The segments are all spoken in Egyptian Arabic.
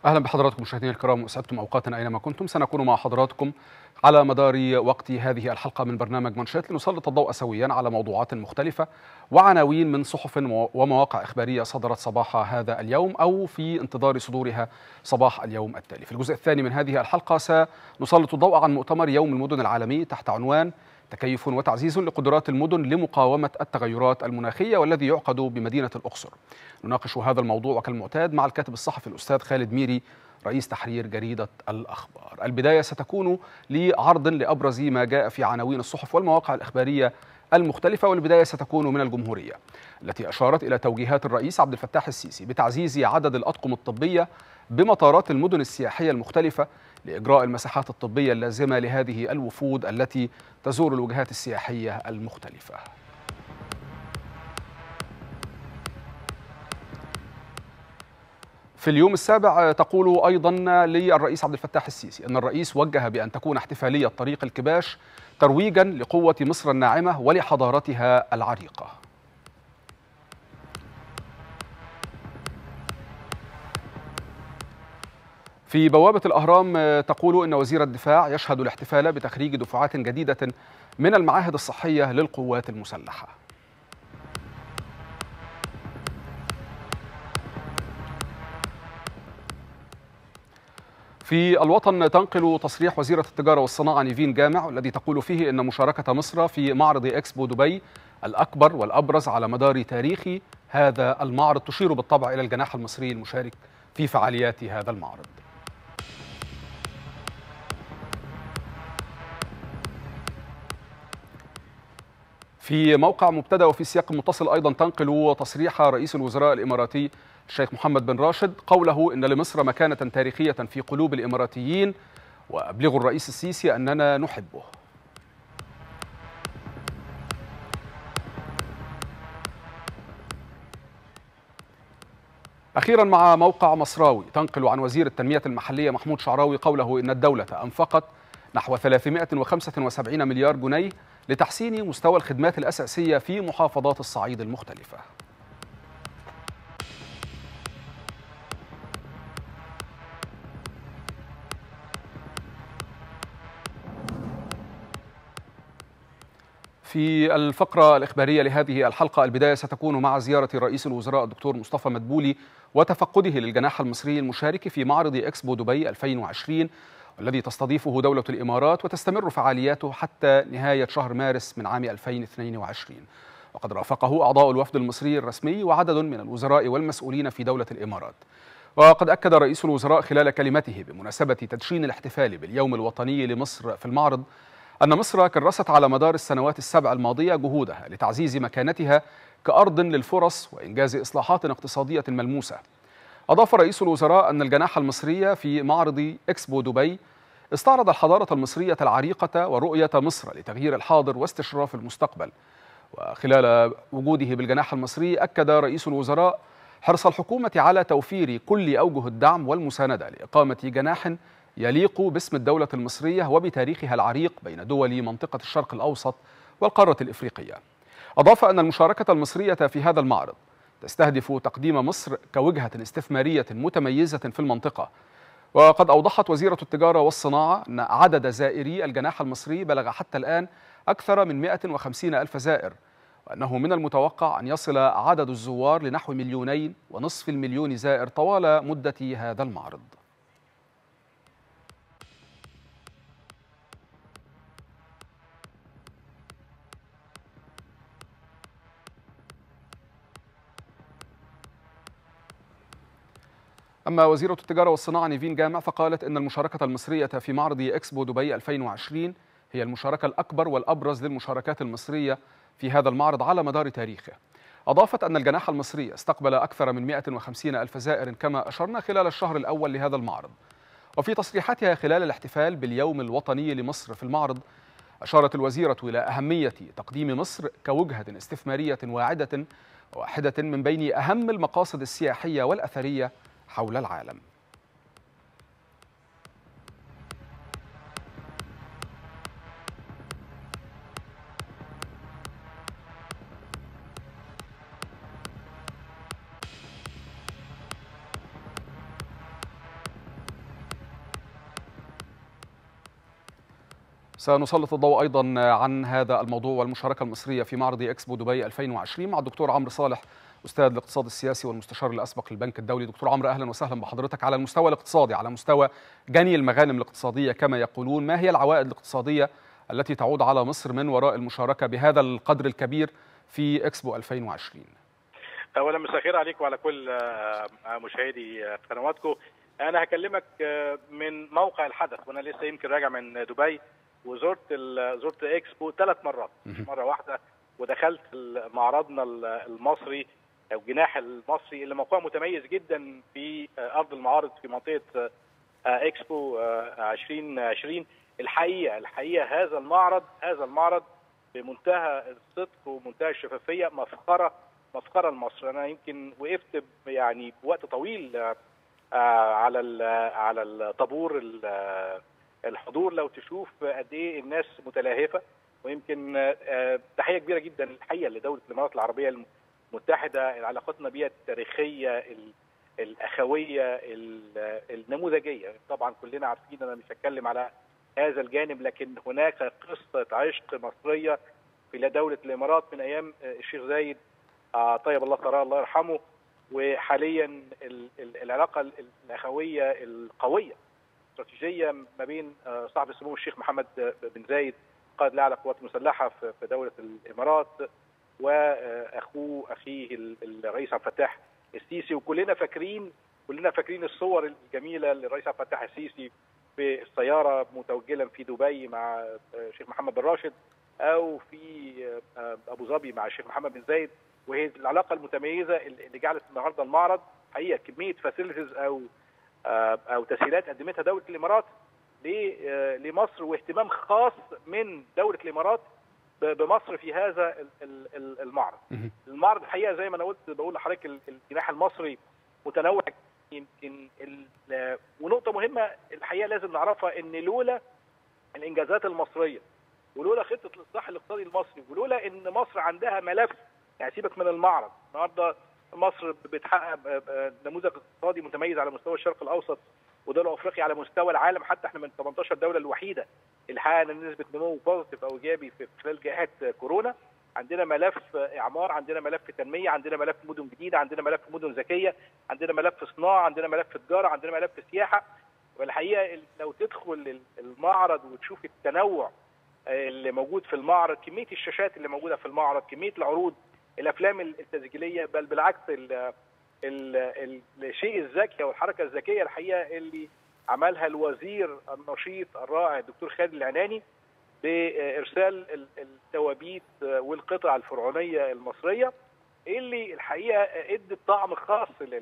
اهلا بحضراتكم مشاهدينا الكرام واسعدتم اوقاتنا اينما كنتم سنكون مع حضراتكم على مدار وقت هذه الحلقه من برنامج منشات لنسلط الضوء سويا على موضوعات مختلفه وعناوين من صحف ومواقع اخباريه صدرت صباح هذا اليوم او في انتظار صدورها صباح اليوم التالي. في الجزء الثاني من هذه الحلقه سنسلط الضوء عن مؤتمر يوم المدن العالمي تحت عنوان تكيف وتعزيز لقدرات المدن لمقاومة التغيرات المناخية والذي يعقد بمدينة الأقصر نناقش هذا الموضوع وكالمعتاد مع الكاتب الصحفي الأستاذ خالد ميري رئيس تحرير جريدة الأخبار البداية ستكون لعرض لأبرز ما جاء في عناوين الصحف والمواقع الإخبارية المختلفة والبداية ستكون من الجمهورية التي أشارت إلى توجيهات الرئيس عبد الفتاح السيسي بتعزيز عدد الأطقم الطبية بمطارات المدن السياحية المختلفة لإجراء المساحات الطبية اللازمة لهذه الوفود التي تزور الوجهات السياحية المختلفة في اليوم السابع تقول أيضا للرئيس عبد الفتاح السيسي أن الرئيس وجه بأن تكون احتفالية طريق الكباش ترويجا لقوة مصر الناعمة ولحضارتها العريقة في بوابة الأهرام تقول إن وزير الدفاع يشهد الاحتفال بتخريج دفعات جديدة من المعاهد الصحية للقوات المسلحة في الوطن تنقل تصريح وزيرة التجارة والصناعة نيفين جامع والذي تقول فيه إن مشاركة مصر في معرض إكسبو دبي الأكبر والأبرز على مدار تاريخ هذا المعرض تشير بالطبع إلى الجناح المصري المشارك في فعاليات هذا المعرض في موقع مبتدا وفي سياق متصل ايضا تنقل تصريح رئيس الوزراء الاماراتي الشيخ محمد بن راشد قوله ان لمصر مكانه تاريخيه في قلوب الاماراتيين وابلغ الرئيس السيسي اننا نحبه. اخيرا مع موقع مصراوي تنقل عن وزير التنميه المحليه محمود شعراوي قوله ان الدوله انفقت نحو 375 مليار جنيه لتحسين مستوى الخدمات الأساسية في محافظات الصعيد المختلفة في الفقرة الإخبارية لهذه الحلقة البداية ستكون مع زيارة رئيس الوزراء الدكتور مصطفى مدبولي وتفقده للجناح المصري المشارك في معرض إكسبو دبي 2020 والذي تستضيفه دولة الإمارات وتستمر فعالياته حتى نهاية شهر مارس من عام 2022 وقد رافقه أعضاء الوفد المصري الرسمي وعدد من الوزراء والمسؤولين في دولة الإمارات وقد أكد رئيس الوزراء خلال كلمته بمناسبة تدشين الاحتفال باليوم الوطني لمصر في المعرض أن مصر كرست على مدار السنوات السبع الماضية جهودها لتعزيز مكانتها كأرض للفرص وإنجاز إصلاحات اقتصادية ملموسة أضاف رئيس الوزراء أن الجناح المصري في معرض إكسبو دبي استعرض الحضارة المصرية العريقة ورؤية مصر لتغيير الحاضر واستشراف المستقبل وخلال وجوده بالجناح المصري أكد رئيس الوزراء حرص الحكومة على توفير كل أوجه الدعم والمساندة لإقامة جناح يليق باسم الدولة المصرية وبتاريخها العريق بين دول منطقة الشرق الأوسط والقارة الإفريقية أضاف أن المشاركة المصرية في هذا المعرض تستهدف تقديم مصر كوجهة استثمارية متميزة في المنطقة وقد أوضحت وزيرة التجارة والصناعة أن عدد زائري الجناح المصري بلغ حتى الآن أكثر من 150 ألف زائر وأنه من المتوقع أن يصل عدد الزوار لنحو مليونين ونصف المليون زائر طوال مدة هذا المعرض أما وزيرة التجارة والصناعة نيفين جامع فقالت أن المشاركة المصرية في معرض إكسبو دبي 2020 هي المشاركة الأكبر والأبرز للمشاركات المصرية في هذا المعرض على مدار تاريخه أضافت أن الجناح المصري استقبل أكثر من 150 ألف زائر كما أشرنا خلال الشهر الأول لهذا المعرض وفي تصريحاتها خلال الاحتفال باليوم الوطني لمصر في المعرض أشارت الوزيرة إلى أهمية تقديم مصر كوجهة استثمارية واعدة واحدة من بين أهم المقاصد السياحية والأثرية حول العالم سنسلط الضوء ايضا عن هذا الموضوع والمشاركه المصريه في معرض اكسبو دبي 2020 مع الدكتور عمرو صالح استاذ الاقتصاد السياسي والمستشار الاسبق للبنك الدولي دكتور عمرو اهلا وسهلا بحضرتك على المستوى الاقتصادي على مستوى جني المغانم الاقتصاديه كما يقولون ما هي العوائد الاقتصاديه التي تعود على مصر من وراء المشاركه بهذا القدر الكبير في اكسبو 2020 اولا مساء الخير عليكم وعلى كل مشاهدي قنواتكم انا هكلمك من موقع الحدث وانا لسه يمكن راجع من دبي وزرت زرت اكسبو ثلاث مرات مره واحده ودخلت معرضنا المصري او الجناح المصري اللي موقعه متميز جدا في ارض المعارض في منطقه اكسبو 2020 الحقيقه الحقيقه هذا المعرض هذا المعرض بمنتهى الصدق ومنتهى الشفافيه مفخره مفخره لمصر انا يمكن وقفت يعني وقت طويل على على الطابور الحضور لو تشوف قد ايه الناس متلهفه ويمكن تحيه كبيره جدا الحقيقه لدوله الامارات العربيه المتحده علاقتنا بها التاريخيه الاخويه النموذجيه طبعا كلنا عارفين انا مش هتكلم على هذا الجانب لكن هناك قصه عشق مصريه في دوله الامارات من ايام الشيخ زايد طيب الله ثراه الله يرحمه وحاليا العلاقه الاخويه القويه استراتيجيه ما بين صاحب السمو الشيخ محمد بن زايد قائد الاعلى القوات المسلحه في دوله الامارات واخوه اخيه الرئيس عبد الفتاح السيسي وكلنا فاكرين كلنا فاكرين الصور الجميله للرئيس عبد الفتاح السيسي في السياره متوجلا في دبي مع الشيخ محمد بن راشد او في ابو ظبي مع الشيخ محمد بن زايد وهي العلاقه المتميزه اللي جعلت النهارده المعرض حقيقه كميه فاسيلتيز او او تسهيلات قدمتها دوله الامارات لمصر واهتمام خاص من دوله الامارات بمصر في هذا المعرض. المعرض الحقيقه زي ما انا قلت بقول لحضرتك الجناح المصري متنوع يمكن ونقطه مهمه الحقيقه لازم نعرفها ان لولا الانجازات المصريه ولولا خطه الاصلاح الاقتصادي المصري ولولا ان مصر عندها ملف يعني سيبك من المعرض النهارده مصر بتحقق نموذج اقتصادي متميز على مستوى الشرق الاوسط ودول افريقيا على مستوى العالم حتى احنا من 18 دوله الوحيده اللي حققنا نسبه نمو بوزيتيف او ايجابي في خلال جائحه كورونا عندنا ملف اعمار عندنا ملف تنميه عندنا ملف مدن جديده عندنا ملف مدن ذكيه عندنا ملف صناعه عندنا ملف تجاره عندنا ملف سياحه والحقيقه لو تدخل المعرض وتشوف التنوع اللي موجود في المعرض كميه الشاشات اللي موجوده في المعرض كميه العروض الافلام التسجيليه بل بالعكس ال ال الشيء الذكي والحركه الذكيه الحقيقه اللي عملها الوزير النشيط الرائع الدكتور خالد العناني بارسال التوابيت والقطع الفرعونيه المصريه اللي الحقيقه ادت طعم خاص لل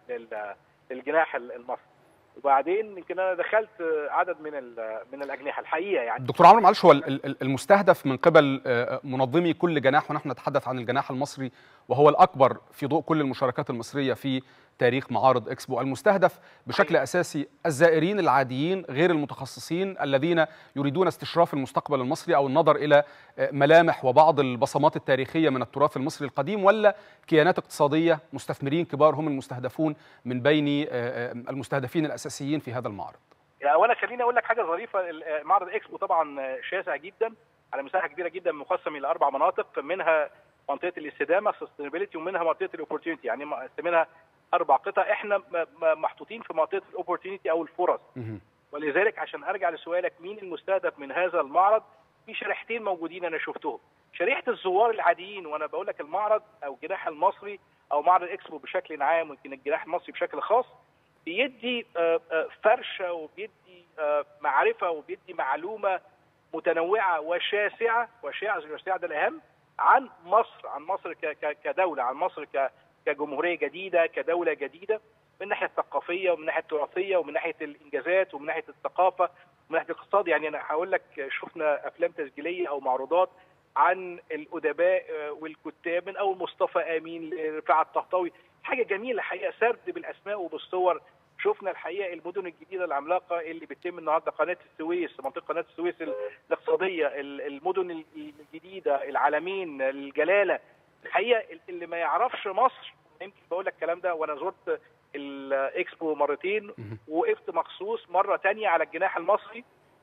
للجناح المصري وبعدين يمكن انا دخلت عدد من من الاجنحه الحقيقه يعني دكتور عمرو معلش هو المستهدف من قبل منظمي كل جناح ونحن نتحدث عن الجناح المصري وهو الاكبر في ضوء كل المشاركات المصريه في تاريخ معارض اكسبو المستهدف بشكل اساسي الزائرين العاديين غير المتخصصين الذين يريدون استشراف المستقبل المصري او النظر الى ملامح وبعض البصمات التاريخيه من التراث المصري القديم ولا كيانات اقتصاديه مستثمرين كبار هم المستهدفون من بين المستهدفين الاساسيين في هذا المعرض يعني اولا خليني اقول لك حاجه ظريفه معرض اكسبو طبعا شاسع جدا على مساحه كبيره جدا مقسم الى اربع مناطق منها منطقه الاستدامه سستينابيلتي ومنها منطقه الاوبورتيونيتي يعني منها اربع قطع احنا محطوطين في منطقه الاوبورتيونيتي او الفرص ولذلك عشان ارجع لسؤالك مين المستهدف من هذا المعرض في شريحتين موجودين انا شفتهم شريحه الزوار العاديين وانا بقول لك المعرض او الجناح المصري او معرض اكسبو بشكل عام ويمكن الجناح المصري بشكل خاص بيدي فرشه وبيدي معرفه وبيدي معلومه متنوعه وشاسعه وشاسعه ده الاهم عن مصر عن مصر كدوله عن مصر كجمهوريه جديده كدوله جديده من الناحيه الثقافيه ومن الناحيه التراثيه ومن ناحيه الانجازات ومن ناحيه الثقافه ومن ناحيه الاقتصاد يعني انا هقول لك شفنا افلام تسجيليه او معروضات عن الادباء والكتاب من اول مصطفى امين لرفاعه الطهطاوي حاجه جميله الحقيقه سرد بالاسماء وبالصور شفنا الحقيقه المدن الجديده العملاقه اللي بتتم النهارده قناه السويس منطقه قناه السويس الاقتصاديه المدن الجديده العالمين الجلاله الحقيقه اللي ما يعرفش مصر يمكن بقول لك الكلام ده وانا زرت الاكسبو مرتين وقفت مخصوص مره تانية على الجناح المصري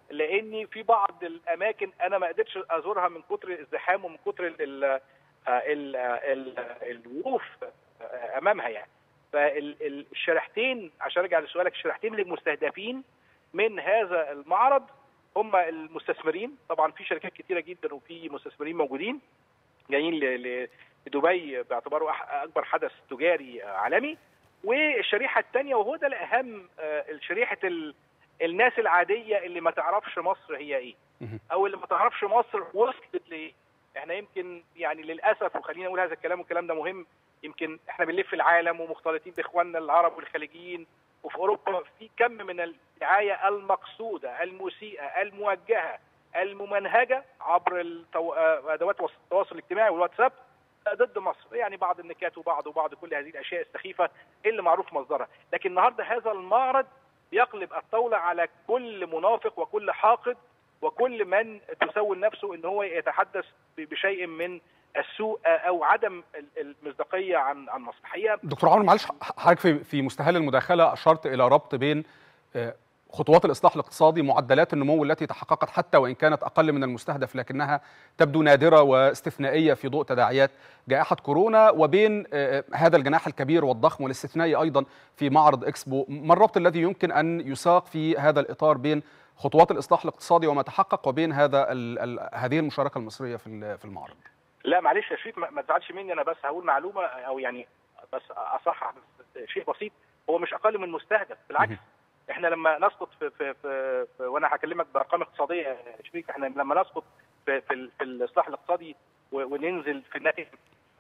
لان في بعض الاماكن انا ما قدرتش ازورها من كتر الزحام ومن كتر ال ال ال الوقوف امامها يعني فالشريحتين عشان ارجع لسؤالك الشريحتين المستهدفين من هذا المعرض هم المستثمرين طبعا في شركات كتيره جدا وفي مستثمرين موجودين جايين لدبي باعتباره اكبر حدث تجاري عالمي والشريحه الثانيه وهو ده الاهم شريحه الناس العاديه اللي ما تعرفش مصر هي ايه او اللي ما تعرفش مصر وصلت لايه احنا يمكن يعني للاسف وخلينا نقول هذا الكلام والكلام ده مهم يمكن احنا بنلف العالم ومختلطين باخواننا العرب والخليجيين وفي اوروبا في كم من الدعايه المقصوده المسيئه الموجهه الممنهجه عبر التو... ادوات التواصل الاجتماعي والواتساب ضد مصر يعني بعض النكات وبعض وبعض كل هذه الاشياء السخيفه اللي معروف مصدرها لكن النهارده هذا المعرض يقلب الطاوله على كل منافق وكل حاقد وكل من تسول نفسه ان هو يتحدث بشيء من السوء او عدم المصداقيه عن عن مصر الحقيقه دكتور عمرو معلش حضرتك في في مستهل المداخله اشرت الى ربط بين خطوات الاصلاح الاقتصادي معدلات النمو التي تحققت حتى وان كانت اقل من المستهدف لكنها تبدو نادره واستثنائيه في ضوء تداعيات جائحه كورونا وبين هذا الجناح الكبير والضخم والاستثنائي ايضا في معرض اكسبو ما الربط الذي يمكن ان يساق في هذا الاطار بين خطوات الاصلاح الاقتصادي وما تحقق وبين هذا ال ال هذه المشاركه المصريه في في المعرض لا معلش يا شريف ما تزعلش مني انا بس هقول معلومه او يعني بس اصحح شيء بسيط هو مش اقل من مستهدف بالعكس احنا لما نسقط في, في, في, في وانا هكلمك بارقام اقتصاديه يا شريف احنا لما نسقط في, في, في الاصلاح الاقتصادي وننزل في الناتج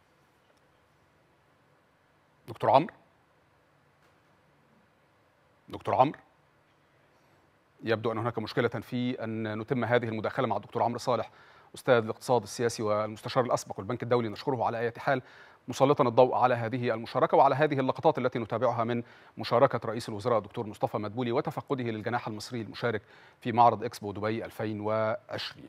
دكتور عمرو دكتور عمرو يبدو ان هناك مشكله في ان نتم هذه المداخله مع الدكتور عمرو صالح استاذ الاقتصاد السياسي والمستشار الاسبق والبنك الدولي نشكره على اي حال مسلطا الضوء على هذه المشاركه وعلى هذه اللقطات التي نتابعها من مشاركه رئيس الوزراء الدكتور مصطفى مدبولي وتفقده للجناح المصري المشارك في معرض اكسبو دبي 2020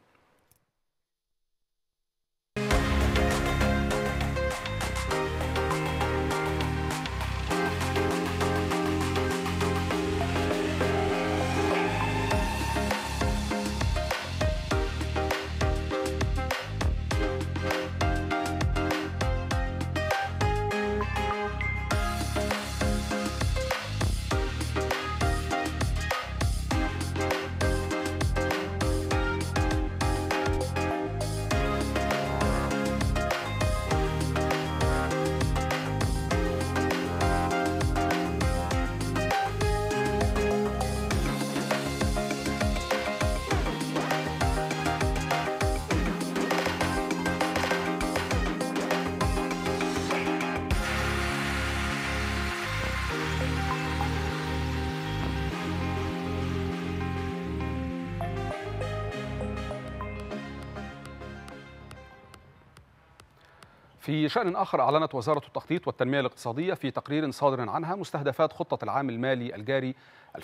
في شأن آخر أعلنت وزارة التخطيط والتنمية الاقتصادية في تقرير صادر عنها مستهدفات خطة العام المالي الجاري 2021-2022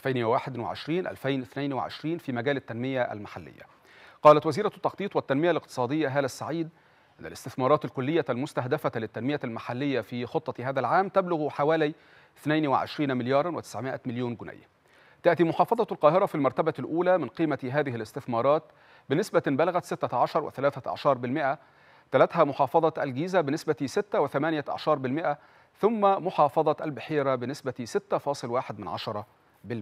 في مجال التنمية المحلية. قالت وزيرة التخطيط والتنمية الاقتصادية هالة السعيد أن الاستثمارات الكلية المستهدفة للتنمية المحلية في خطة هذا العام تبلغ حوالي 22 مليار و900 مليون جنيه. تأتي محافظة القاهرة في المرتبة الأولى من قيمة هذه الاستثمارات بنسبة بلغت 16 و13% تلتها محافظة الجيزة بنسبة 6 و18% ثم محافظة البحيرة بنسبة 6.1%.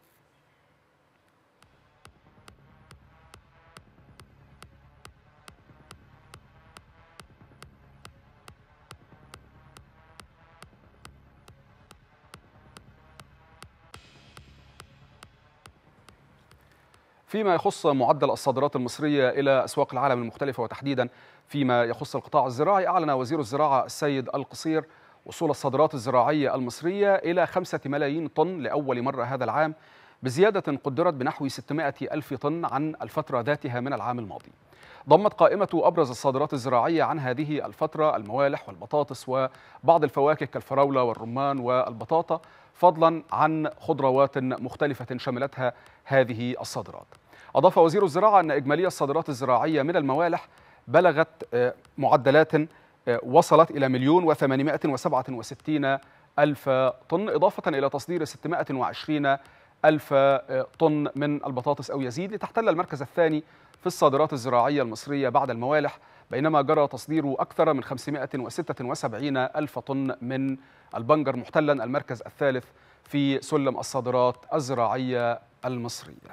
فيما يخص معدل الصادرات المصرية إلى أسواق العالم المختلفة وتحديدا فيما يخص القطاع الزراعي أعلن وزير الزراعة السيد القصير وصول الصادرات الزراعية المصرية إلى خمسة ملايين طن لأول مرة هذا العام بزيادة قدرت بنحو 600 ألف طن عن الفترة ذاتها من العام الماضي ضمت قائمة أبرز الصادرات الزراعية عن هذه الفترة الموالح والبطاطس وبعض الفواكه كالفراولة والرمان والبطاطا فضلا عن خضروات مختلفة شملتها هذه الصادرات أضاف وزير الزراعة أن إجمالي الصادرات الزراعية من الموالح بلغت معدلات وصلت إلى مليون وثمانمائة وسبعة وستين ألف طن إضافة إلى تصدير 620 ألف طن من البطاطس أو يزيد لتحتل المركز الثاني في الصادرات الزراعية المصرية بعد الموالح بينما جرى تصدير أكثر من 576 ألف طن من البنجر محتلا المركز الثالث في سلم الصادرات الزراعية المصرية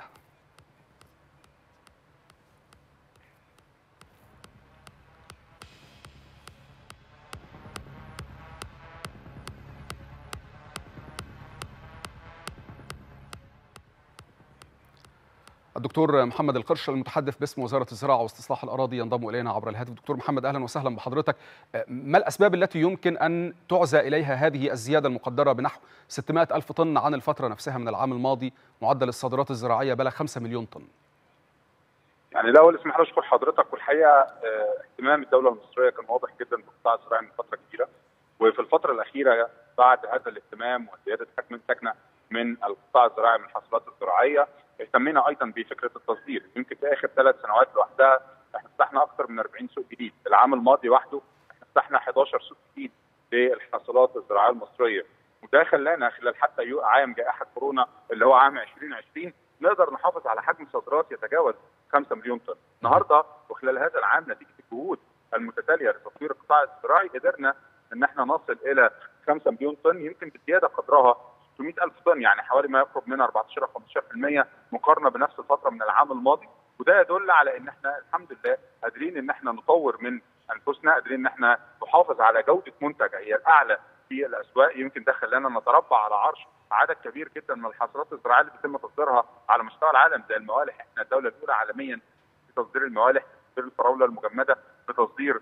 الدكتور محمد القرش المتحدث باسم وزاره الزراعه واستصلاح الاراضي ينضم الينا عبر الهاتف دكتور محمد اهلا وسهلا بحضرتك ما الاسباب التي يمكن ان تعزى اليها هذه الزياده المقدره بنحو 600 الف طن عن الفتره نفسها من العام الماضي معدل الصادرات الزراعيه بلغ 5 مليون طن يعني الاول اسمح لي اشكر حضرتك والحقيقه اهتمام الدوله المصريه كان واضح جدا بالقطاع الزراعي من فتره كبيره وفي الفتره الاخيره بعد هذا الاهتمام وزياده حجم السكنه من القطاع الزراعي من الحاصلات الزراعيه اهتمينا ايضا بفكره التصدير يمكن في اخر ثلاث سنوات لوحدها احنا فتحنا اكثر من 40 سوق جديد العام الماضي وحده احنا فتحنا 11 سوق جديد للحاصلات الزراعيه المصريه وده خلانا خلال حتى عام جائحه كورونا اللي هو عام 2020 نقدر نحافظ على حجم صادرات يتجاوز 5 مليون طن النهارده وخلال هذا العام نتيجه الجهود المتتاليه لتطوير القطاع الزراعي قدرنا ان احنا نصل الى 5 مليون طن يمكن بزياده قدرها 600 ألف طن يعني حوالي ما يقرب من 14 أو 15% مقارنة بنفس الفترة من العام الماضي وده يدل على ان احنا الحمد لله قادرين ان احنا نطور من انفسنا قادرين ان احنا نحافظ على جودة منتج هي الأعلى في الأسواق يمكن ده خلانا نتربع على عرش عدد كبير جدا من الحاصلات الزراعية اللي بيتم تصديرها على مستوى العالم زي الموالح احنا الدولة الأولى عالميا في تصدير الموالح تصدير الفراولة المجمدة بتصدير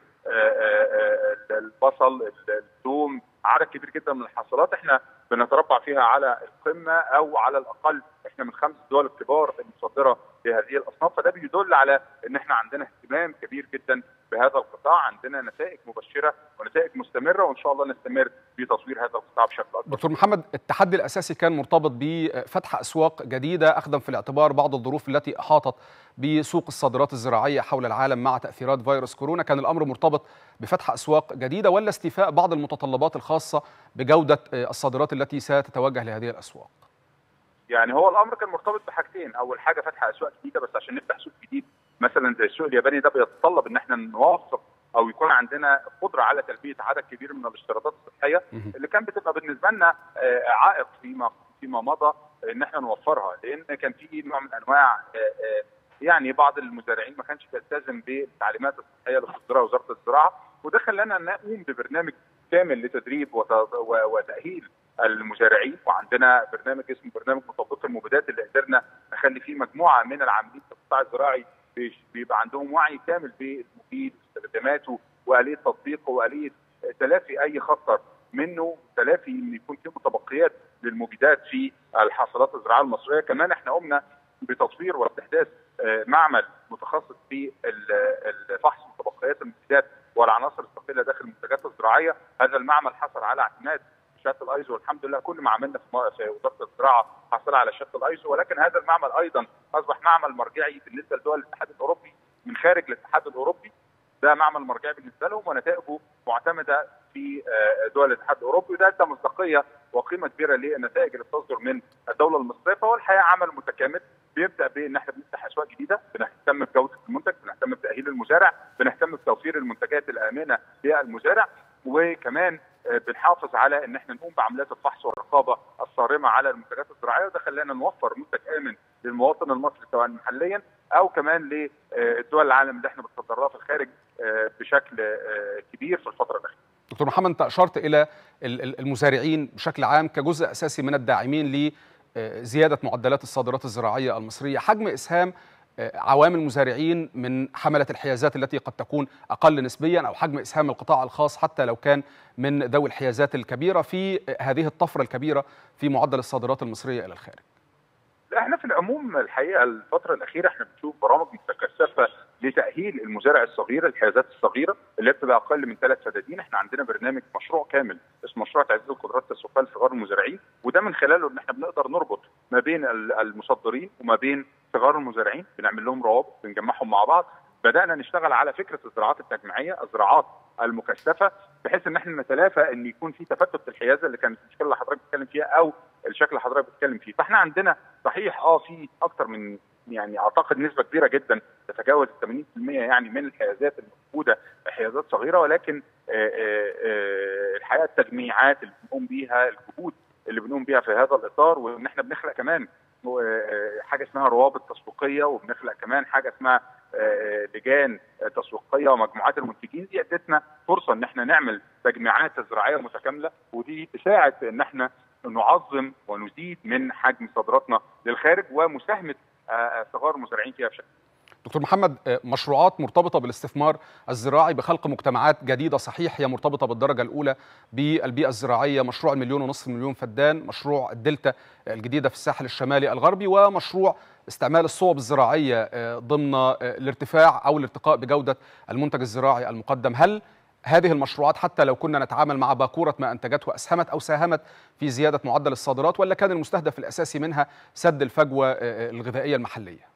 البصل الثوم عدد كبير جدا من الحاصلات احنا بنتربع فيها على القمه او على الاقل احنا من خمس دول الكبار المصدره لهذه الاصناف فده بيدل على ان احنا عندنا اهتمام كبير جدا بهذا القطاع عندنا نتائج مبشره ونتائج مستمره وان شاء الله نستمر في تطوير هذا القطاع بشكل اكبر. دكتور محمد التحدي الاساسي كان مرتبط بفتح اسواق جديده اخذا في الاعتبار بعض الظروف التي احاطت بسوق الصادرات الزراعيه حول العالم مع تاثيرات فيروس كورونا كان الامر مرتبط بفتح اسواق جديده ولا استيفاء بعض المتطلبات الخاصه بجوده الصادرات التي ستتوجه لهذه الاسواق؟ يعني هو الامر كان مرتبط بحاجتين، اول حاجه فتح اسواق جديده بس عشان نفتح سوق جديد مثلا زي السوق الياباني ده بيتطلب ان احنا نوفق او يكون عندنا قدره على تلبيه عدد كبير من الاشتراطات الصحيه اللي كان بتبقى بالنسبه لنا عائق فيما فيما مضى ان احنا نوفرها لان كان في نوع من انواع يعني بعض المزارعين ما كانش بيلتزم بالتعليمات الصحيه اللي بتصدرها وزاره الزراعه وده خلانا نقوم ببرنامج كامل لتدريب وتاهيل المزارعين وعندنا برنامج اسمه برنامج مطبقي المبيدات اللي قدرنا نخلي فيه مجموعه من العاملين في القطاع الزراعي بيبقى عندهم وعي كامل بالمبيد واستخداماته واليه تطبيقه واليه تلافي اي خطر منه تلافي ان يكون في متبقيات للمبيدات في الحاصلات الزراعيه المصريه كمان احنا قمنا بتطوير واستحداث معمل متخصص في فحص متبقيات المبيدات والعناصر الثقيله داخل المنتجات الزراعيه هذا المعمل حصل على اعتماد شهاده الايزو والحمد لله كل معاملنا في وزاره الزراعه حصل على شهاده الايزو ولكن هذا المعمل ايضا اصبح معمل مرجعي بالنسبه لدول الاتحاد الاوروبي من خارج الاتحاد الاوروبي ده معمل مرجعي بالنسبه لهم ونتائجه معتمده في دول الاتحاد الاوروبي وده ادى مصداقيه وقيمه كبيره للنتائج اللي بتصدر من الدوله المصريه فهو الحقيقه عمل متكامل بيبدا بان احنا بنفتح اسواق جديده بنهتم بجوده المنتج بنهتم بتاهيل المزارع بنهتم بتوفير المنتجات الامنه للمزارع وكمان بنحافظ على ان احنا نقوم بعمليات الفحص والرقابه الصارمه على المنتجات الزراعيه وده خلانا نوفر منتج امن للمواطن المصري سواء محليا او كمان لدول العالم اللي احنا بنصدر لها في الخارج بشكل كبير في الفتره الاخيره. دكتور محمد انت اشرت الى المزارعين بشكل عام كجزء اساسي من الداعمين لزياده معدلات الصادرات الزراعيه المصريه، حجم اسهام عوامل المزارعين من حملة الحيازات التي قد تكون أقل نسبيا أو حجم إسهام القطاع الخاص حتى لو كان من ذوي الحيازات الكبيرة في هذه الطفرة الكبيرة في معدل الصادرات المصرية إلى الخارج لا احنا في العموم الحقيقه الفتره الاخيره احنا بنشوف برامج متكثفه لتاهيل المزارع الصغير الحيازات الصغيره اللي بتبقى اقل من ثلاث فدادين احنا عندنا برنامج مشروع كامل اسمه مشروع تعزيز القدرات التسويقيه لصغار المزارعين وده من خلاله ان احنا بنقدر نربط ما بين المصدرين وما بين صغار المزارعين بنعمل لهم روابط بنجمعهم مع بعض بدانا نشتغل على فكره الزراعات التجميعيه الزراعات المكثفه بحيث ان احنا نتلافى ان يكون في تفتت في الحيازه اللي كانت المشكله اللي حضرتك بتتكلم فيها او الشكل اللي حضرتك بتتكلم فيه فاحنا عندنا صحيح اه في اكتر من يعني اعتقد نسبه كبيره جدا تتجاوز 80% يعني من الحيازات الموجوده حيازات صغيره ولكن آآ آآ الحقيقه التجميعات اللي بنقوم بيها الجهود اللي بنقوم بيها في هذا الاطار وان احنا بنخلق كمان حاجه اسمها روابط تسويقيه وبنخلق كمان حاجه اسمها لجان تسويقيه ومجموعات المنتجين دي ادتنا فرصه ان احنا نعمل تجميعات زراعيه متكامله ودي تساعد ان احنا نعظم ونزيد من حجم صادراتنا للخارج ومساهمه صغار المزارعين فيها بشكل دكتور محمد مشروعات مرتبطه بالاستثمار الزراعي بخلق مجتمعات جديده صحيح هي مرتبطه بالدرجه الاولى بالبيئه الزراعيه مشروع المليون ونصف مليون فدان مشروع الدلتا الجديده في الساحل الشمالي الغربي ومشروع استعمال الصوب الزراعيه ضمن الارتفاع او الارتقاء بجوده المنتج الزراعي المقدم هل هذه المشروعات حتى لو كنا نتعامل مع باكورة ما أنتجته أسهمت أو ساهمت في زيادة معدل الصادرات ولا كان المستهدف الأساسي منها سد الفجوة الغذائية المحلية؟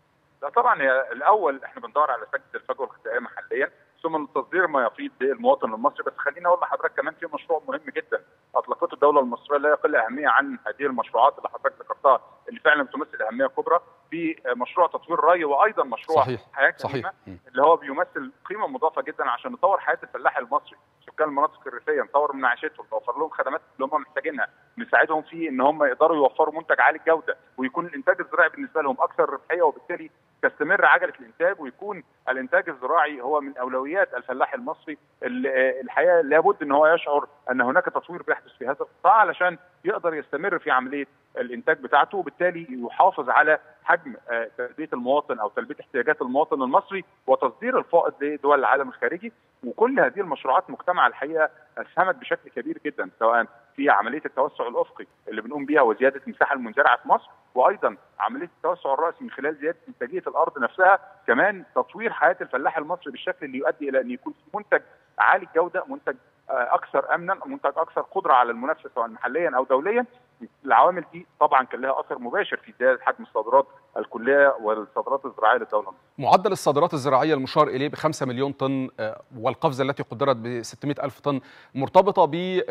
لا طبعا هي الاول احنا بندور على سد الفجوه الغذائيه محليا ثم تصدير ما يفيض للمواطن المصري بس خليني اقول لحضرتك كمان في مشروع مهم جدا اطلقته الدوله المصريه لا يقل اهميه عن هذه المشروعات اللي حضرتك ذكرتها اللي فعلا بتمثل اهميه كبرى في مشروع تطوير ري وايضا مشروع صحيح. حياه صحيح. اللي هو بيمثل قيمه مضافه جدا عشان نطور حياه الفلاح المصري سكان المناطق الريفيه نطور من معيشتهم نوفر لهم خدمات اللي هم محتاجينها نساعدهم في ان هم يقدروا يوفروا منتج عالي الجوده ويكون الانتاج الزراعي بالنسبه لهم اكثر ربحيه وبالتالي تستمر عجله الانتاج ويكون الانتاج الزراعي هو من اولويات الفلاح المصري الحقيقه لابد ان هو يشعر ان هناك تطوير بيحدث في هذا القطاع علشان يقدر يستمر في عمليه الانتاج بتاعته وبالتالي يحافظ على حجم تلبيه المواطن او تلبيه احتياجات المواطن المصري وتصدير الفائض لدول العالم الخارجي وكل هذه المشروعات مجتمع الحقيقه اسهمت بشكل كبير جدا سواء في عمليه التوسع الافقي اللي بنقوم بيها وزياده المساحه المنزرعه في مصر وايضا عمليه التوسع الراسي من خلال زياده انتاجيه الارض نفسها كمان تطوير حياه الفلاح المصري بالشكل اللي يؤدي الى ان يكون في منتج عالي الجوده منتج اكثر امنا منتج اكثر قدره على المنافسه سواء محليا او دوليا العوامل دي طبعا كان لها اثر مباشر في زياده حجم الصادرات الكليه والصادرات الزراعيه للدوله معدل الصادرات الزراعيه المشار اليه ب 5 مليون طن والقفزه التي قدرت ب 600 الف طن مرتبطه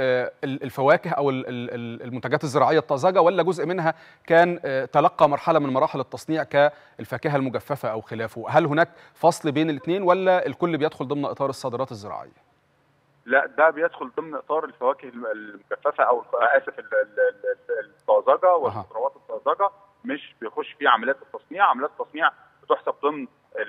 بالفواكه او المنتجات الزراعيه الطازجه ولا جزء منها كان تلقى مرحله من مراحل التصنيع كالفاكهه المجففه او خلافه هل هناك فصل بين الاثنين ولا الكل بيدخل ضمن اطار الصادرات الزراعيه لا ده بيدخل ضمن اطار الفواكه المجففه او اسف الطازجه والخضروات الطازجه مش بيخش فيه عمليات التصنيع عمليات التصنيع بتحسب ضمن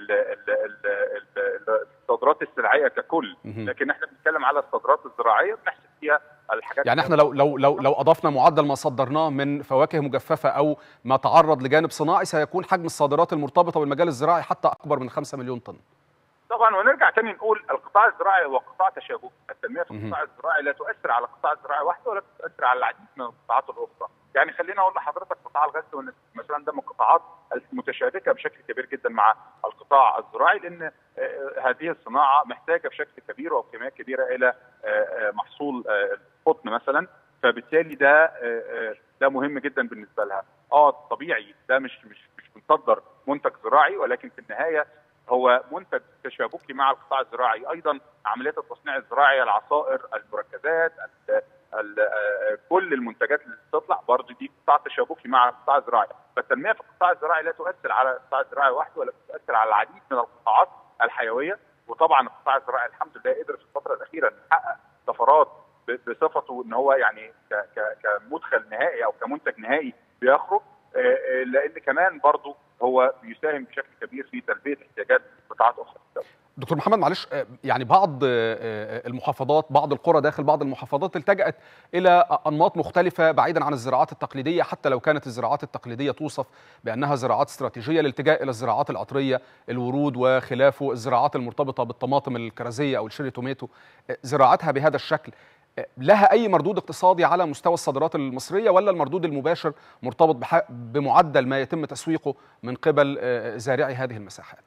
الصادرات الزراعيه ككل لكن احنا بنتكلم على الصادرات الزراعيه بنحسب فيها الحاجات يعني احنا لو لو لو لو اضفنا معدل ما صدرناه من فواكه مجففه او ما تعرض لجانب صناعي سيكون حجم الصادرات المرتبطه بالمجال الزراعي حتى اكبر من 5 مليون طن طبعا ونرجع تاني نقول القطاع الزراعي هو قطاع تشابكي، التنميه في القطاع الزراعي لا تؤثر على القطاع الزراعي وحده ولا تؤثر على العديد من القطاعات الاخرى، يعني خليني اقول لحضرتك قطاع الغزل مثلا ده من القطاعات المتشابكه بشكل كبير جدا مع القطاع الزراعي لان هذه الصناعه محتاجه بشكل كبير وبكميات كبيره الى محصول القطن مثلا، فبالتالي ده ده مهم جدا بالنسبه لها. اه طبيعي ده مش مش مش بنصدر منتج زراعي ولكن في النهايه هو منتج تشابكي مع القطاع الزراعي ايضا عمليات التصنيع الزراعي العصائر المركزات ال ال كل المنتجات اللي بتطلع برضه دي قطاع تشابكي مع القطاع الزراعي فالتنميه في القطاع الزراعي لا تؤثر على القطاع الزراعي وحده ولا تؤثر على العديد من القطاعات الحيويه وطبعا القطاع الزراعي الحمد لله قدر في الفتره الاخيره ان يحقق طفرات بصفته ان هو يعني كمدخل نهائي او كمنتج نهائي بيخرج لان كمان برضه هو بيساهم بشكل كبير في تلبيه احتياجات قطاعات اخرى دكتور محمد معلش يعني بعض المحافظات بعض القرى داخل بعض المحافظات التجأت الى انماط مختلفه بعيدا عن الزراعات التقليديه حتى لو كانت الزراعات التقليديه توصف بانها زراعات استراتيجيه الالتجاء الى الزراعات العطريه الورود وخلافه الزراعات المرتبطه بالطماطم الكرزيه او الشيري توميتو زراعتها بهذا الشكل لها اي مردود اقتصادي على مستوى الصادرات المصريه ولا المردود المباشر مرتبط بمعدل ما يتم تسويقه من قبل زارعي هذه المساحات؟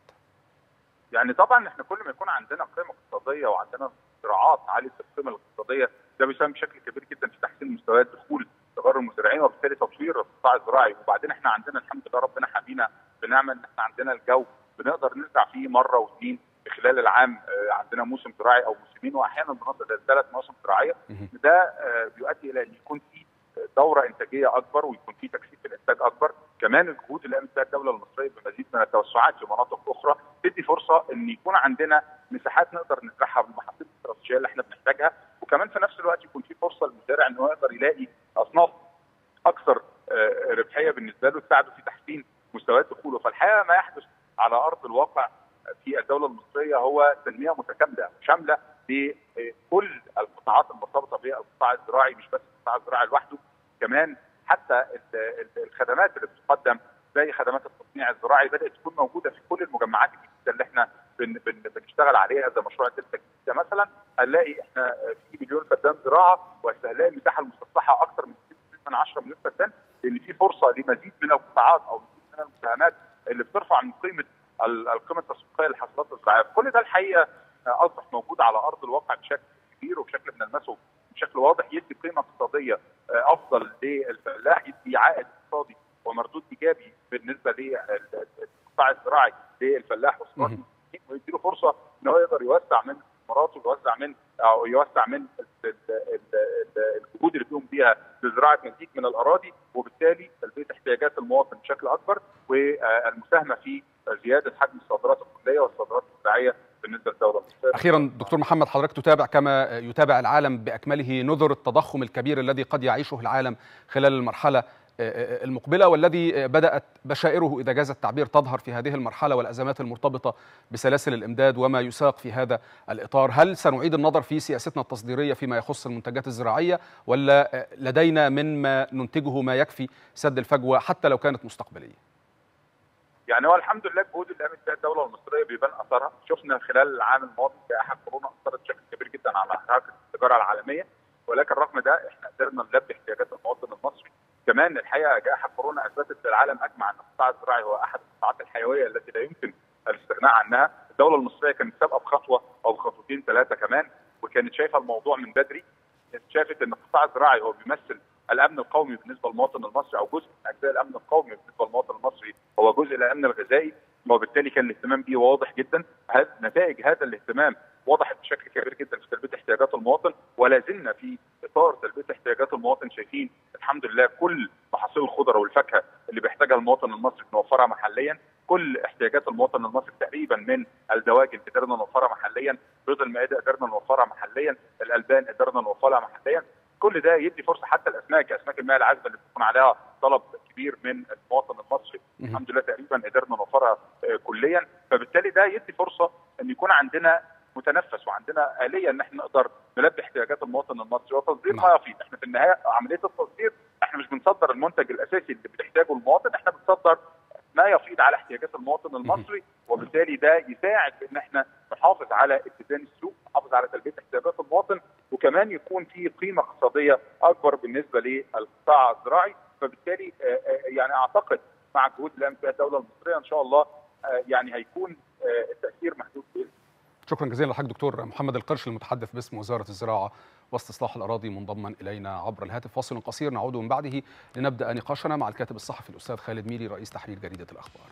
يعني طبعا احنا كل ما يكون عندنا قيمه اقتصاديه وعندنا زراعات عاليه القيمه الاقتصاديه ده بيساهم بشكل كبير جدا في تحسين مستويات دخول صغار المزارعين وبالتالي تطوير القطاع الزراعي وبعدين احنا عندنا الحمد لله ربنا حبينا بنعمل ان احنا عندنا الجو بنقدر نزرع فيه مره واثنين خلال العام عندنا موسم زراعي او موسمين واحيانا بنصل لثلاث مواسم زراعيه ده بيؤدي الى ان يكون في دوره انتاجيه اكبر ويكون في تكثيف الانتاج اكبر كمان الجهود اللي قامت بها الدوله المصريه بمزيد من التوسعات في مناطق اخرى تدي فرصه ان يكون عندنا مساحات نقدر نزرعها بالمحاصيل الاستراتيجيه اللي احنا بنحتاجها وكمان في نفس الوقت يكون في فرصه للمزارع ان هو يقدر يلاقي اصناف اكثر ربحيه بالنسبه له تساعده في تحسين مستويات دخوله فالحقيقه ما يحدث على ارض الواقع في الدوله المصريه هو تنميه متكامله شامله لكل القطاعات المرتبطه بالقطاع الزراعي مش بس القطاع الزراعي لوحده كمان حتى الخدمات اللي بتقدم زي خدمات التصنيع الزراعي بدات تكون موجوده في كل المجمعات الجديده اللي احنا بن بن بنشتغل عليها زي مشروع الدلتا الجديده مثلا هنلاقي احنا في مليون فدان زراعه وهنلاقي المساحه المسطحه اكثر من 6 من 10 مليون فدان لان في فرصه لمزيد من القطاعات او مزيد من المساهمات اللي بترفع من قيمه القيمه التسويقيه للحصولات الزراعيه كل ده الحقيقه اصبح موجود على ارض الواقع بشكل كبير وبشكل بنلمسه بشكل واضح يدي قيمه اقتصاديه افضل للفلاح يدي عائد اقتصادي ومردود ايجابي بالنسبه للقطاع الزراعي للفلاح والصناعي ويدي له فرصه ان هو يقدر يوسع من استثماراته ويوسع من او يوسع من الجهود اللي بيقوم بيها لزراعه مزيد من الاراضي وبالتالي تلبيه احتياجات المواطن بشكل اكبر والمساهمه في زياده حجم الصادرات الكليه والصادرات الزراعيه بالنسبه للدوله المصريه. اخيرا دكتور محمد حضرتك تتابع كما يتابع العالم باكمله نذر التضخم الكبير الذي قد يعيشه العالم خلال المرحله المقبله والذي بدات بشائره اذا جاز التعبير تظهر في هذه المرحله والازمات المرتبطه بسلاسل الامداد وما يساق في هذا الاطار، هل سنعيد النظر في سياستنا التصديريه فيما يخص المنتجات الزراعيه ولا لدينا من ما ننتجه ما يكفي سد الفجوه حتى لو كانت مستقبليه؟ يعني هو الحمد لله الجهود اللي قامت بها الدوله المصريه بيبان اثرها، شفنا خلال العام الماضي جائحه كورونا اثرت بشكل كبير جدا على حركه التجاره العالميه ولكن رغم ده احنا قدرنا نلبي احتياجات المواطن المصري كمان الحقيقه جائحه كورونا اثبتت للعالم اجمع ان القطاع الزراعي هو احد القطاعات الحيويه التي لا يمكن الاستغناء عنها، الدوله المصريه كانت سابقه بخطوه او بخطوتين ثلاثه كمان وكانت شايفه الموضوع من بدري، شافت ان القطاع الزراعي هو بيمثل الامن القومي بالنسبه للمواطن المصري او جزء من اجزاء الامن القومي بالنسبه للمواطن المصري هو جزء الامن الغذائي وبالتالي كان الاهتمام به واضح جدا، نتائج هذا الاهتمام وضحت بشكل كبير جدا في تلبيه احتياجات المواطن ولا زلنا في اطار تلبيه احتياجات المواطن شايفين الحمد لله كل محاصيل الخضره والفاكهه اللي بيحتاجها المواطن المصري بنوفرها محليا كل احتياجات المواطن المصري تقريبا من الدواجن قدرنا نوفرها محليا بيض المائده قدرنا نوفرها محليا الالبان قدرنا نوفرها محليا كل ده يدي فرصه حتى الاسماك اسماك المياه العذبه اللي بتكون عليها طلب كبير من المواطن المصري الحمد لله تقريبا قدرنا نوفرها كليا فبالتالي ده يدي فرصه ان يكون عندنا متنفس وعندنا اليه ان احنا نقدر نلبي احتياجات المواطن المصري وتصدير ما يفيد احنا في النهايه عمليه التصدير احنا مش بنصدر المنتج الاساسي اللي بتحتاجه المواطن احنا بنصدر ما يفيض على احتياجات المواطن المصري وبالتالي ده يساعد في ان احنا نحافظ على اتزان السوق نحافظ على تلبيه احتياجات المواطن وكمان يكون في قيمه اقتصاديه اكبر بالنسبه للقطاع الزراعي فبالتالي يعني اعتقد مع الجهود اللي قامت بها الدوله المصريه ان شاء الله يعني هيكون التاثير محدود باذن شكرا جزيلا لحضرتك دكتور محمد القرش المتحدث باسم وزاره الزراعه واستصلاح الاراضي منضما الينا عبر الهاتف فاصل قصير نعود من بعده لنبدا نقاشنا مع الكاتب الصحفي الاستاذ خالد ميري رئيس تحرير جريده الاخبار.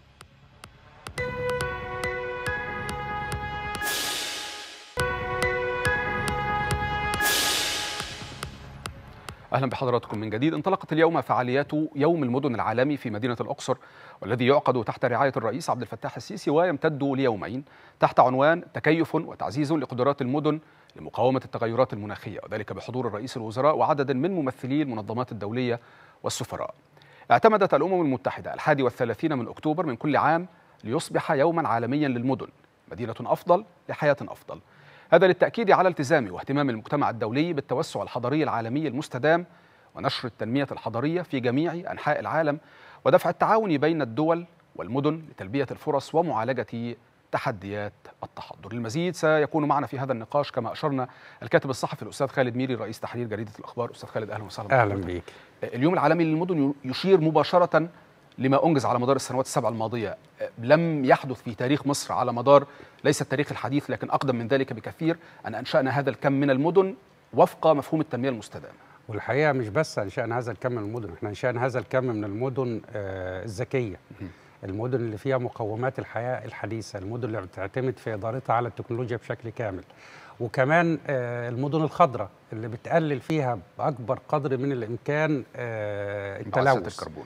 اهلا بحضراتكم من جديد انطلقت اليوم فعاليات يوم المدن العالمي في مدينه الاقصر والذي يعقد تحت رعايه الرئيس عبد الفتاح السيسي ويمتد ليومين تحت عنوان تكيف وتعزيز لقدرات المدن لمقاومه التغيرات المناخيه وذلك بحضور الرئيس الوزراء وعدد من ممثلي المنظمات الدوليه والسفراء. اعتمدت الامم المتحده الحادي والثلاثين من اكتوبر من كل عام ليصبح يوما عالميا للمدن مدينه افضل لحياه افضل. هذا للتأكيد على التزام واهتمام المجتمع الدولي بالتوسع الحضري العالمي المستدام ونشر التنمية الحضرية في جميع أنحاء العالم ودفع التعاون بين الدول والمدن لتلبية الفرص ومعالجة تحديات التحضر المزيد سيكون معنا في هذا النقاش كما أشرنا الكاتب الصحفي الأستاذ خالد ميري رئيس تحرير جريدة الأخبار أستاذ خالد أهلا وسهلا أهلا بك اليوم العالمي للمدن يشير مباشرة لما أنجز على مدار السنوات السبع الماضية لم يحدث في تاريخ مصر على مدار ليس التاريخ الحديث لكن أقدم من ذلك بكثير أن أنشأنا هذا الكم من المدن وفق مفهوم التنمية المستدامة والحقيقة مش بس أنشأنا هذا الكم من المدن احنا أنشأنا هذا الكم من المدن آه الذكية المدن اللي فيها مقومات الحياه الحديثه المدن اللي بتعتمد في ادارتها على التكنولوجيا بشكل كامل وكمان آه، المدن الخضراء اللي بتقلل فيها باكبر قدر من الامكان آه، انبعاثات التلوث الكربون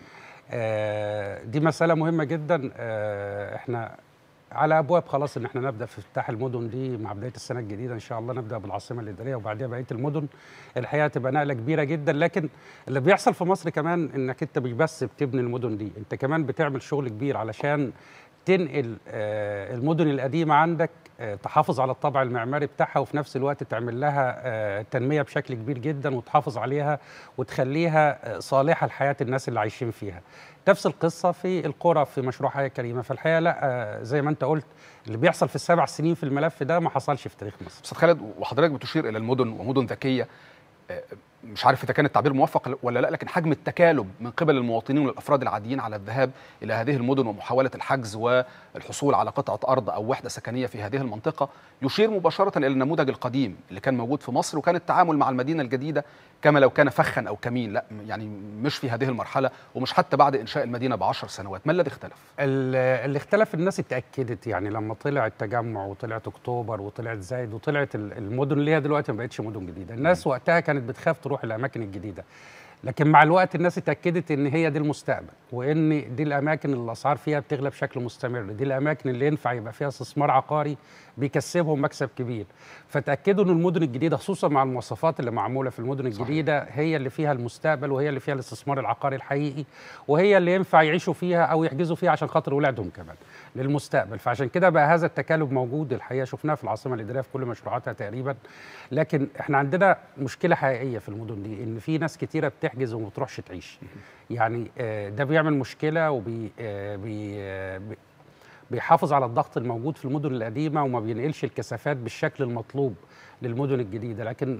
آه، دي مسألة مهمة جدا آه، احنا على ابواب خلاص ان احنا نبدا في افتتاح المدن دي مع بدايه السنه الجديده ان شاء الله نبدا بالعاصمه الاداريه وبعديها بقيه المدن الحقيقه تبقى نقله كبيره جدا لكن اللي بيحصل في مصر كمان انك انت مش بس بتبني المدن دي انت كمان بتعمل شغل كبير علشان تنقل آه، المدن القديمه عندك آه، تحافظ على الطابع المعماري بتاعها وفي نفس الوقت تعمل لها آه، تنميه بشكل كبير جدا وتحافظ عليها وتخليها آه، صالحه لحياه الناس اللي عايشين فيها نفس القصه في القرى في مشروع حياه كريمه فالحقيقه لا آه، زي ما انت قلت اللي بيحصل في السبع سنين في الملف ده ما حصلش في تاريخ مصر استاذ خالد وحضرتك بتشير الى المدن ومدن ذكيه آه، مش عارف اذا كان التعبير موفق ولا لا لكن حجم التكالب من قبل المواطنين والافراد العاديين على الذهاب الى هذه المدن ومحاوله الحجز والحصول على قطعه ارض او وحده سكنيه في هذه المنطقه يشير مباشره الى النموذج القديم اللي كان موجود في مصر وكان التعامل مع المدينه الجديده كما لو كان فخا او كمين لا يعني مش في هذه المرحله ومش حتى بعد انشاء المدينه بعشر سنوات ما الذي اختلف ال- اللي اختلف الناس اتاكدت يعني لما طلع التجمع وطلعت اكتوبر وطلعت زايد وطلعت ال- المدن اللي هي دلوقتي ما بقتش مدن جديده الناس وقتها كانت بتخاف تروح الاماكن الجديده لكن مع الوقت الناس اتاكدت ان هي دي المستقبل وان دي الاماكن اللي الاسعار فيها بتغلى بشكل مستمر دي الاماكن اللي ينفع يبقى فيها استثمار عقاري بيكسبهم مكسب كبير فتاكدوا ان المدن الجديده خصوصا مع المواصفات اللي معموله في المدن الجديده هي اللي فيها المستقبل وهي اللي فيها الاستثمار العقاري الحقيقي وهي اللي ينفع يعيشوا فيها او يحجزوا فيها عشان خاطر اولادهم كمان للمستقبل فعشان كده بقى هذا التكالب موجود الحقيقه شفناه في العاصمه الاداريه في كل مشروعاتها تقريبا لكن احنا عندنا مشكله حقيقيه في المدن دي ان في ناس كتيره بتحجز وما بتروحش تعيش يعني آه، ده بيعمل مشكله وبي آه، بي آه، بي- بيحافظ على الضغط الموجود في المدن القديمه وما بينقلش الكثافات بالشكل المطلوب للمدن الجديده لكن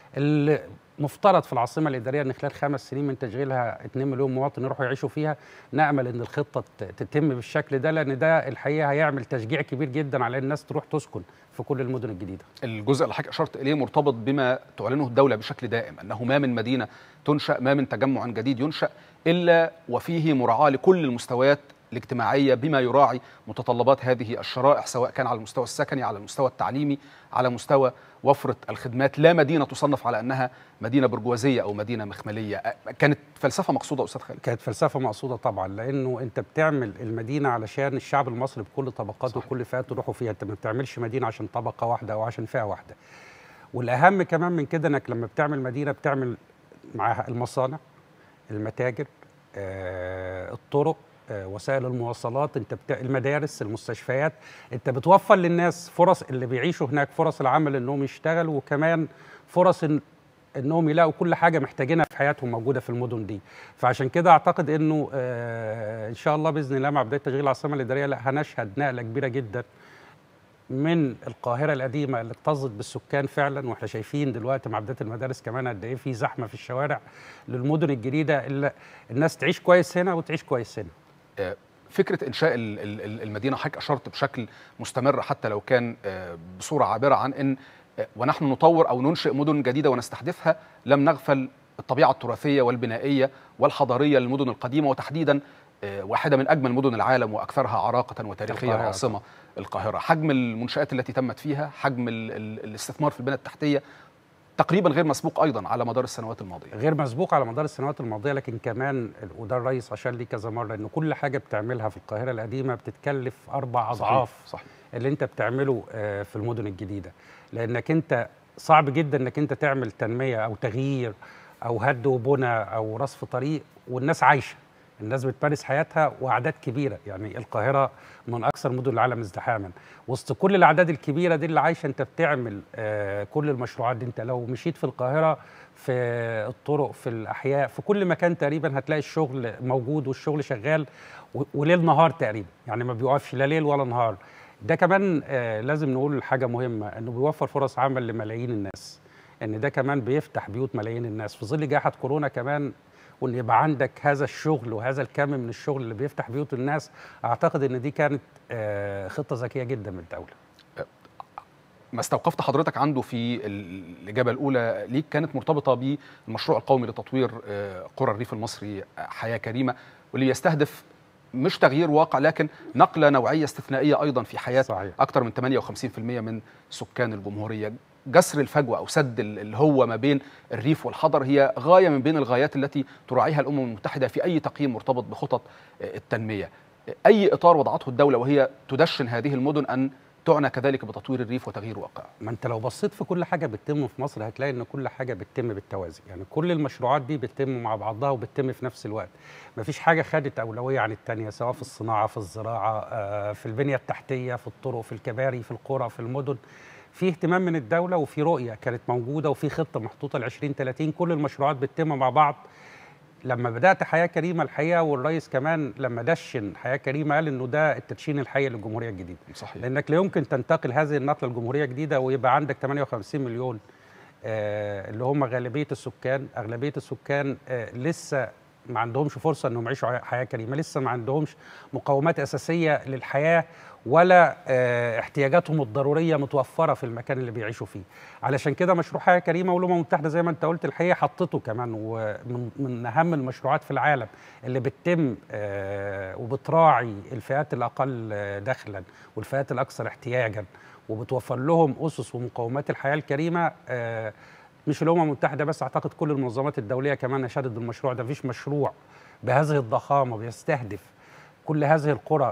المفترض في العاصمه الاداريه ان خلال خمس سنين من تشغيلها 2 مليون مواطن يروحوا يعيشوا فيها نامل ان الخطه ت- تتم بالشكل ده لان ده الحقيقه هيعمل تشجيع كبير جدا على الناس تروح تسكن في كل المدن الجديده الجزء اللي حضرتك اشرت اليه مرتبط بما تعلنه الدوله بشكل دائم انه ما من مدينه تنشا ما من تجمع جديد ينشا الا وفيه مراعاه لكل المستويات الاجتماعيه بما يراعي متطلبات هذه الشرائح سواء كان على المستوى السكني على المستوى التعليمي على مستوى وفره الخدمات لا مدينه تصنف على انها مدينه برجوازيه او مدينه مخمليه أ- كانت فلسفه مقصوده استاذ خالد كانت فلسفه مقصوده طبعا لانه انت بتعمل المدينه علشان الشعب المصري بكل طبقاته صحيح. وكل فئاته يروحوا فيها انت ما بتعملش مدينه عشان طبقه واحده او عشان فئه واحده والاهم كمان من كده انك لما بتعمل مدينه بتعمل معاها المصانع المتاجر آه، الطرق آه، وسائل المواصلات انت بتا... المدارس المستشفيات انت بتوفر للناس فرص اللي بيعيشوا هناك فرص العمل انهم يشتغلوا وكمان فرص إن... انهم يلاقوا كل حاجه محتاجينها في حياتهم موجوده في المدن دي فعشان كده اعتقد انه آه ان شاء الله باذن الله مع بدايه تشغيل العاصمه الاداريه لا هنشهد نقله كبيره جدا من القاهره القديمه اللي اكتظت بالسكان فعلا واحنا شايفين دلوقتي مع بدايه المدارس كمان قد ايه في زحمه في الشوارع للمدن الجديده اللي الناس تعيش كويس هنا وتعيش كويس هنا آه، فكره انشاء ال- ال- ال- المدينه حضرتك اشرت بشكل مستمر حتى لو كان آه، بصوره عابره عن ان آه، ونحن نطور او ننشئ مدن جديده ونستحدثها لم نغفل الطبيعه التراثيه والبنائيه والحضاريه للمدن القديمه وتحديدا آه، واحده من اجمل مدن العالم واكثرها عراقه وتاريخيه القاهرة العاصمه القاهره حجم المنشات التي تمت فيها حجم ال- ال- الاستثمار في البنى التحتيه تقريبا غير مسبوق ايضا على مدار السنوات الماضيه غير مسبوق على مدار السنوات الماضيه لكن كمان وده الرئيس اشار ليه كذا مره ان كل حاجه بتعملها في القاهره القديمه بتتكلف اربع اضعاف صحيح, صحيح. اللي انت بتعمله آه، في المدن الجديده لانك انت صعب جدا انك انت تعمل تنميه او تغيير او هد وبنى او رصف طريق والناس عايشه الناس بتمارس حياتها واعداد كبيره يعني القاهره من اكثر مدن العالم ازدحاما وسط كل الاعداد الكبيره دي اللي عايشه انت بتعمل آه، كل المشروعات دي انت لو مشيت في القاهره في الطرق في الاحياء في كل مكان تقريبا هتلاقي الشغل موجود والشغل شغال و- وليل نهار تقريبا يعني ما بيوقفش لا ليل ولا نهار ده كمان آه لازم نقول حاجه مهمه انه بيوفر فرص عمل لملايين الناس ان ده كمان بيفتح بيوت ملايين الناس في ظل جائحه كورونا كمان وان يبقى عندك هذا الشغل وهذا الكم من الشغل اللي بيفتح بيوت الناس اعتقد ان دي كانت آه خطه ذكيه جدا من الدوله ما استوقفت حضرتك عنده في ال- الإجابة الأولى ليك كانت مرتبطة بالمشروع القومي لتطوير آه، قرى الريف المصري آه، حياة كريمة واللي يستهدف مش تغيير واقع لكن نقله نوعيه استثنائيه ايضا في حياه صحيح. اكثر من 58% من سكان الجمهوريه جسر الفجوه او سد اللي هو ما بين الريف والحضر هي غايه من بين الغايات التي تراعيها الامم المتحده في اي تقييم مرتبط بخطط التنميه اي اطار وضعته الدوله وهي تدشن هذه المدن ان تعنى كذلك بتطوير الريف وتغيير واقع ما انت لو بصيت في كل حاجه بتتم في مصر هتلاقي ان كل حاجه بتتم بالتوازي يعني كل المشروعات دي بتتم مع بعضها وبتتم في نفس الوقت ما فيش حاجه خدت اولويه عن الثانيه سواء في الصناعه في الزراعه آه، في البنيه التحتيه في الطرق في الكباري في القرى في المدن في اهتمام من الدوله وفي رؤيه كانت موجوده وفي خطه محطوطه ل 2030 كل المشروعات بتتم مع بعض لما بدات حياه كريمه الحقيقه والرئيس كمان لما دشن حياه كريمه قال انه ده التدشين الحقيقي للجمهوريه الجديده صحيح لانك لا يمكن تنتقل هذه النقله لجمهوريه جديده ويبقى عندك 58 مليون آه اللي هم غالبيه السكان اغلبيه السكان آه لسه ما عندهمش فرصه انهم يعيشوا حياه كريمه لسه ما عندهمش مقومات اساسيه للحياه ولا آه احتياجاتهم الضروريه متوفره في المكان اللي بيعيشوا فيه علشان كده مشروع حياه كريمه والامم المتحده زي ما انت قلت الحقيقه حطته كمان ومن من اهم المشروعات في العالم اللي بتتم آه وبتراعي الفئات الاقل آه، دخلا والفئات الاكثر احتياجا وبتوفر لهم اسس ومقومات الحياه الكريمه آه، مش الامم المتحده بس اعتقد كل المنظمات الدوليه كمان اشادت بالمشروع ده مفيش مشروع بهذه الضخامه بيستهدف كل هذه القرى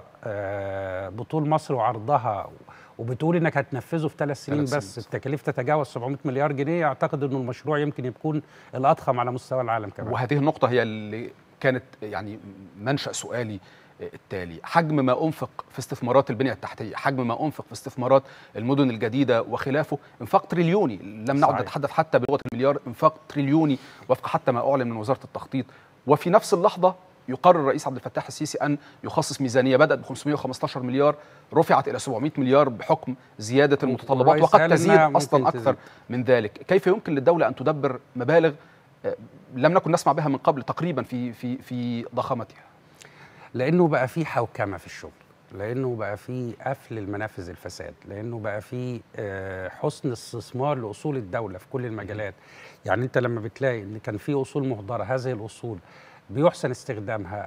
آه، بطول مصر وعرضها وبتقول انك هتنفذه في ثلاث سنين ثلاث بس سنين. التكاليف تتجاوز 700 مليار جنيه اعتقد انه المشروع يمكن يكون الاضخم على مستوى العالم كمان وهذه النقطة هي اللي كانت يعني منشأ سؤالي التالي حجم ما أنفق في استثمارات البنية التحتية حجم ما أنفق في استثمارات المدن الجديدة وخلافه انفاق تريليوني لم نعد صحيح. نتحدث حتى بلغة المليار انفاق تريليوني وفق حتى ما أعلن من وزارة التخطيط وفي نفس اللحظة يقرر الرئيس عبد الفتاح السيسي أن يخصص ميزانية بدأت ب 515 مليار رفعت إلى 700 مليار بحكم زيادة المتطلبات والرئيس وقد قال إنها تزيد ممكن أصلا تزيد. أكثر من ذلك كيف يمكن للدولة أن تدبر مبالغ آه، لم نكن نسمع بها من قبل تقريبا في في في ضخامتها لانه بقى في حوكمه في الشغل لانه بقى في قفل المنافذ الفساد لانه بقى في آه، حسن استثمار لاصول الدوله في كل المجالات يعني انت لما بتلاقي ان كان في اصول مهدره هذه الاصول بيحسن استخدامها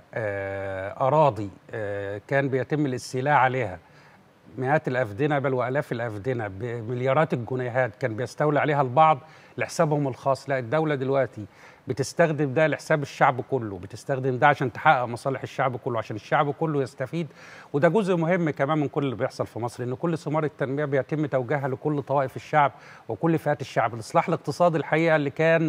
آه، اراضي آه، كان بيتم الاستيلاء عليها مئات الافدنه بل والاف الافدنه بمليارات الجنيهات كان بيستولي عليها البعض لحسابهم الخاص لا الدوله دلوقتي بتستخدم ده لحساب الشعب كله بتستخدم ده عشان تحقق مصالح الشعب كله عشان الشعب كله يستفيد وده جزء مهم كمان من كل اللي بيحصل في مصر ان كل ثمار التنميه بيتم توجيهها لكل طوائف الشعب وكل فئات الشعب الاصلاح الاقتصادي الحقيقه اللي كان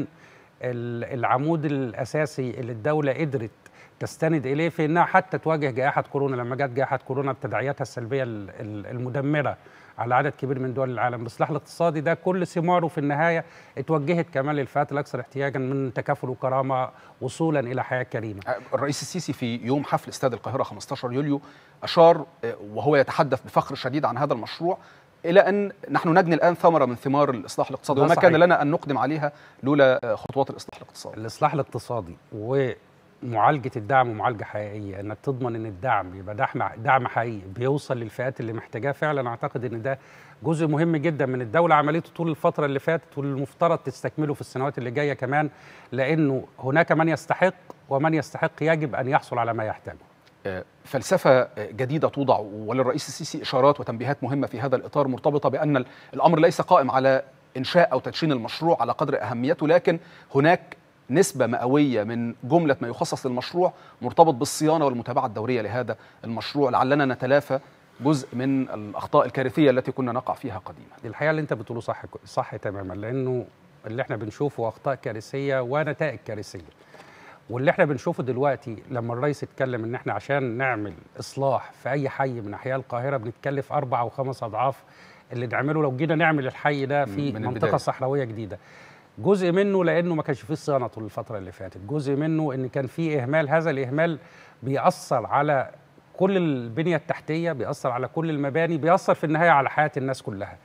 ال- العمود الاساسي اللي الدوله قدرت تستند اليه في انها حتى تواجه جائحه كورونا لما جت جائحه كورونا بتداعياتها السلبيه ال- ال- المدمره على عدد كبير من دول العالم الاصلاح الاقتصادي ده كل ثماره في النهايه اتوجهت كمان للفئات الاكثر احتياجا من تكافل وكرامه وصولا الى حياه كريمه الرئيس السيسي في يوم حفل استاد القاهرة 15 يوليو أشار آه، وهو يتحدث بفخر شديد عن هذا المشروع إلى أن نحن نجني الآن ثمرة من ثمار الإصلاح الاقتصادي ده وما كان صحيح. لنا أن نقدم عليها لولا آه، خطوات الإصلاح الاقتصادي الاصلاح الاقتصادي ومعالجه الدعم ومعالجه حقيقيه انك تضمن ان الدعم يبقى دعم دعم حقيقي بيوصل للفئات اللي محتاجاه فعلا اعتقد ان ده جزء مهم جدا من الدوله عملته طول الفتره اللي فاتت والمفترض تستكمله في السنوات اللي جايه كمان لانه هناك من يستحق ومن يستحق يجب ان يحصل على ما يحتاجه آه، فلسفة آه، جديدة توضع وللرئيس السيسي إشارات وتنبيهات مهمة في هذا الإطار مرتبطة بأن ال- الأمر ليس قائم على إنشاء أو تدشين المشروع على قدر أهميته لكن هناك نسبة مئوية من جملة ما يخصص للمشروع مرتبط بالصيانة والمتابعة الدورية لهذا المشروع لعلنا نتلافى جزء من الأخطاء الكارثية التي كنا نقع فيها قديما الحقيقه اللي انت بتقوله صح صح تماما لانه اللي احنا بنشوفه اخطاء كارثيه ونتائج كارثيه واللي احنا بنشوفه دلوقتي لما الرئيس اتكلم ان احنا عشان نعمل اصلاح في اي حي من احياء القاهره بنتكلف اربع او خمس اضعاف اللي نعمله لو جينا نعمل الحي ده في من البداية. منطقه صحراويه جديده جزء منه لانه ما كانش فيه صيانه طول الفتره اللي فاتت جزء منه ان كان فيه اهمال هذا الاهمال بيأثر على كل البنيه التحتيه بيأثر على كل المباني بيأثر في النهايه على حياه الناس كلها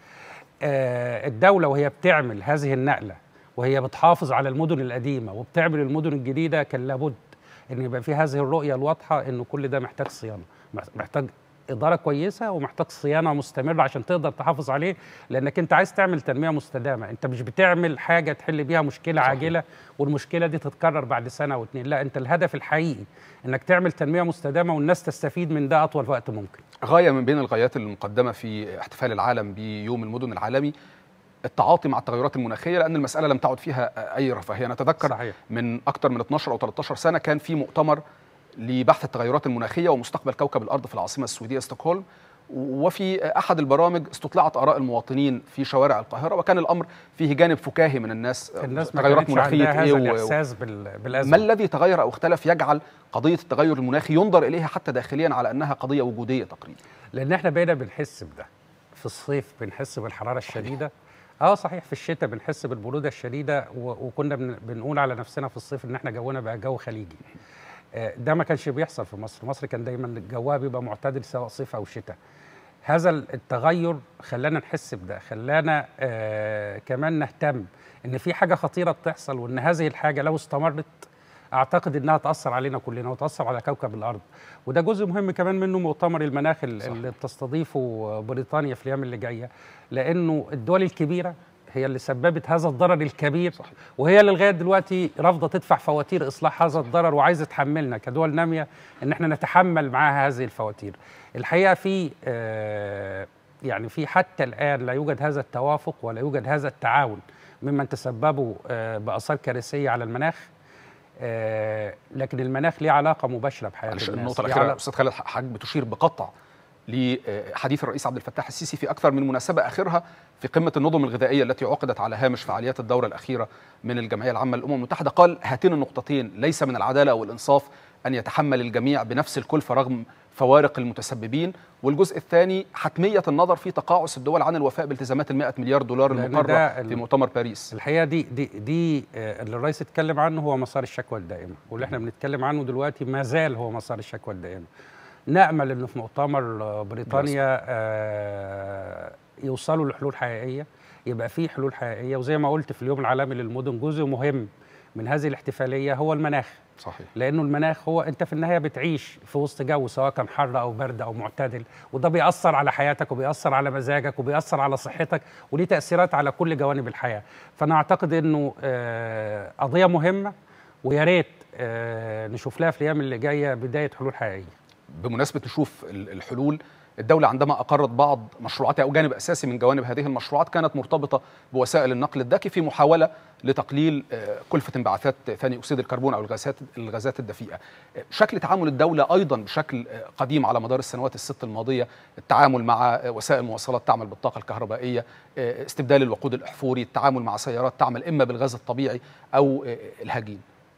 آه، الدولة وهي بتعمل هذه النقلة وهي بتحافظ على المدن القديمة وبتعمل المدن الجديدة كان لابد ان يبقى في هذه الرؤية الواضحة ان كل ده محتاج صيانة محتاج اداره كويسه ومحتاج صيانه مستمره عشان تقدر تحافظ عليه لانك انت عايز تعمل تنميه مستدامه انت مش بتعمل حاجه تحل بيها مشكله صحيح. عاجله والمشكله دي تتكرر بعد سنه او اتنين لا انت الهدف الحقيقي انك تعمل تنميه مستدامه والناس تستفيد من ده اطول وقت ممكن غايه من بين الغايات المقدمه في احتفال العالم بيوم المدن العالمي التعاطي مع التغيرات المناخيه لان المساله لم تعد فيها اي رفاهيه نتذكر صحيح من اكثر من 12 او 13 سنه كان في مؤتمر لبحث التغيرات المناخيه ومستقبل كوكب الارض في العاصمه السويديه ستوكهولم وفي احد البرامج استطلعت اراء المواطنين في شوارع القاهره وكان الامر فيه جانب فكاهي من الناس الناس ما تغيرات كانتش عندها مناخيه هذا ايه و- الاحساس بال- ما بالازمه الذي تغير او اختلف يجعل قضيه التغير المناخي ينظر اليها حتى داخليا على انها قضيه وجوديه تقريبا لان احنا بقينا بنحس بده في الصيف بنحس بالحراره الشديده اه صحيح في الشتاء بنحس بالبروده الشديده و- وكنا بن- بنقول على نفسنا في الصيف ان احنا جونا بقى جو خليجي آه، ده ما كانش بيحصل في مصر مصر كان دايما جوها بيبقى معتدل سواء صيف او شتاء هذا التغير خلانا نحس بده خلانا آه كمان نهتم ان في حاجه خطيره بتحصل وان هذه الحاجه لو استمرت اعتقد انها تاثر علينا كلنا وتاثر على كوكب الارض وده جزء مهم كمان منه مؤتمر المناخ ال- اللي بتستضيفه بريطانيا في الايام اللي جايه لانه الدول الكبيره هي اللي سببت هذا الضرر الكبير صحيح. وهي اللي لغايه دلوقتي رافضه تدفع فواتير اصلاح هذا الضرر وعايزه تحملنا كدول ناميه ان احنا نتحمل معاها هذه الفواتير. الحقيقه في آه، يعني في حتى الان لا يوجد هذا التوافق ولا يوجد هذا التعاون ممن تسببوا آه، باثار كارثيه على المناخ آه، لكن المناخ ليه علاقه مباشره بحياه معلش الناس النقطه ليه الاخيره علاقة- استاذ خالد حضرتك بتشير بقطع لحديث الرئيس عبد الفتاح السيسي في اكثر من مناسبه اخرها في قمه النظم الغذائيه التي عقدت على هامش فعاليات الدوره الاخيره من الجمعيه العامه للامم المتحده قال هاتين النقطتين ليس من العداله والانصاف ان يتحمل الجميع بنفس الكلفه رغم فوارق المتسببين والجزء الثاني حتميه النظر في تقاعس الدول عن الوفاء بالتزامات ال 100 مليار دولار لأن المقرره ده ال- في مؤتمر باريس الحقيقه دي دي دي آه، اللي الرئيس اتكلم عنه هو مسار الشكوى الدائمه واللي احنا بنتكلم عنه دلوقتي ما زال هو مسار الشكوى الدائمه نامل انه في مؤتمر آه، بريطانيا آه، يوصلوا لحلول حقيقيه يبقى في حلول حقيقيه وزي ما قلت في اليوم العالمي للمدن جزء مهم من هذه الاحتفاليه هو المناخ صحيح لانه المناخ هو انت في النهايه بتعيش في وسط جو سواء كان حر او برد او معتدل وده بيأثر على حياتك وبيأثر على مزاجك وبيأثر على صحتك وليه تأثيرات على كل جوانب الحياه فانا اعتقد انه آه، قضيه مهمه ويا ريت آه، نشوف لها في الايام اللي جايه بدايه حلول حقيقيه بمناسبة نشوف ال- الحلول الدولة عندما أقرت بعض مشروعاتها أو جانب أساسي من جوانب هذه المشروعات كانت مرتبطة بوسائل النقل الذكي في محاولة لتقليل آه، كلفة انبعاثات ثاني أكسيد الكربون أو الغازات الغازات الدفيئة. آه، شكل تعامل الدولة أيضا بشكل آه، قديم على مدار السنوات الست الماضية التعامل مع آه، وسائل مواصلات تعمل بالطاقة الكهربائية آه، استبدال الوقود الأحفوري التعامل مع سيارات تعمل إما بالغاز الطبيعي أو آه، الهجين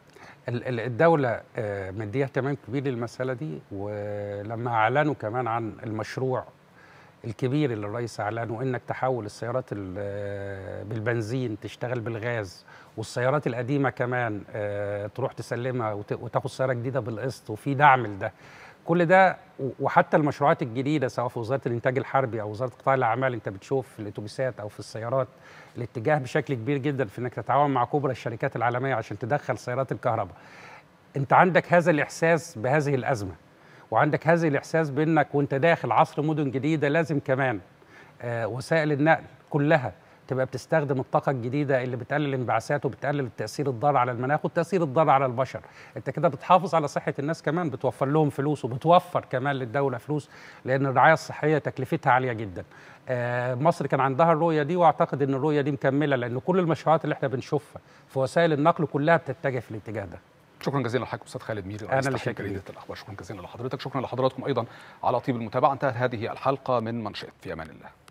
ال- ال- الدولة آه، مدية اهتمام كبير للمسألة دي ولما أعلنوا كمان عن المشروع الكبير اللي الرئيس أعلنه إنك تحول السيارات ال- آه، بالبنزين تشتغل بالغاز والسيارات القديمة كمان آه، تروح تسلمها وت- وتاخد سيارة جديدة بالقسط وفي دعم لده كل ده و- وحتى المشروعات الجديدة سواء في وزارة الإنتاج الحربي أو وزارة قطاع الأعمال أنت بتشوف في الأتوبيسات أو في السيارات الاتجاه بشكل كبير جدا في انك تتعاون مع كبرى الشركات العالميه عشان تدخل سيارات الكهرباء. انت عندك هذا الاحساس بهذه الازمه وعندك هذا الاحساس بانك وانت داخل عصر مدن جديده لازم كمان آه وسائل النقل كلها تبقى بتستخدم الطاقه الجديده اللي بتقلل الانبعاثات وبتقلل التاثير الضار على المناخ والتاثير الضار على البشر انت كده بتحافظ على صحه الناس كمان بتوفر لهم فلوس وبتوفر كمان للدوله فلوس لان الرعايه الصحيه تكلفتها عاليه جدا آه، مصر كان عندها الرؤيه دي واعتقد ان الرؤيه دي مكمله لان كل المشروعات اللي احنا بنشوفها في وسائل النقل كلها بتتجه في الاتجاه ده شكرا جزيلا لحضرتك استاذ خالد ميري أنا رئيس اللي تحرير شاكر جريده الاخبار شكرا جزيلا لحضرتك شكرا لحضراتكم ايضا على طيب المتابعه انتهت هذه الحلقه من منشئ في امان الله